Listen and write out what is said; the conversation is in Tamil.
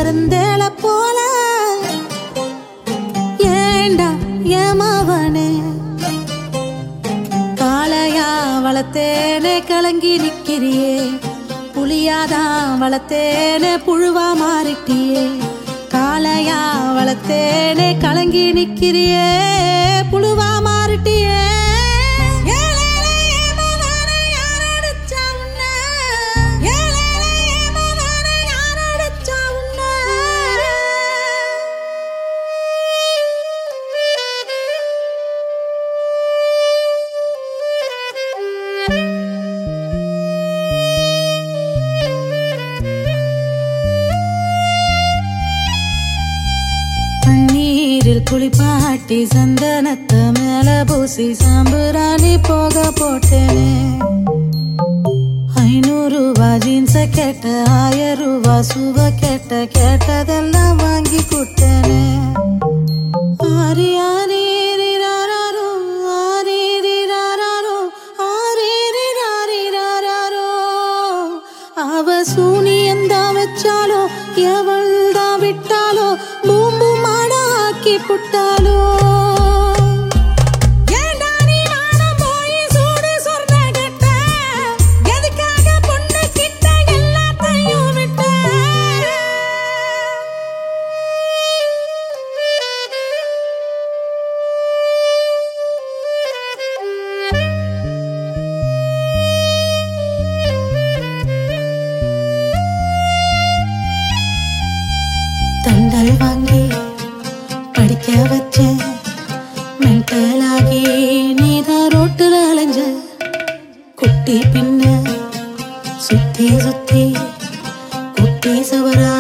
பிறந்தேள போல ஏண்டா ஏமாவனே காளையா வளர்த்தேனே கலங்கி நிக்கிறியே புளியாதான் வளர்த்தேனே புழுவா மாறிட்டியே காளையா வளர்த்தேனே கலங்கி நிக்கிறியே புழுவா மாறிட்டியே ஏலேலே ஏமாவானே யாரடிச்சா உன்னை? ஏலேலே ஏமாவானே யாரடிச்சா உன்னை? தண்ணீரில் குளிப்பாட்டி சந்தனத்தை மேல பூசி சாம்புராணி போக போட்டேனே ஐநூறு ரூபா ஜீன்ஸ கேட்ட ஆயிரம் ரூபா சுவ கேட்ட கேட்டதெல்லாம் வாங்கி கொடுத்தேனே ஆரி ஆரி ரிராரோ, ஆரி ரிராரோ, ஆரி ரிராரிராரோ. அவ சூனியந்தான் வச்சாலோ எவள் தான் விட்டாலோ பூம்பு மாடாக்கி புட்டாலோ ஏண்டா நீ மானம் போய் சூடு சொர்ண கட்ட? எதுக்காக பொண்ணு கிட்ட எல்லாத்தையும் விட்ட? தண்டல் வாங்கி படிக்க வச்ச மென்டலாகி நீதான் ரோட்டுல அலைஞ்ச குட்டி பின்ன சுத்தி சுத்தி குட்டி சவரா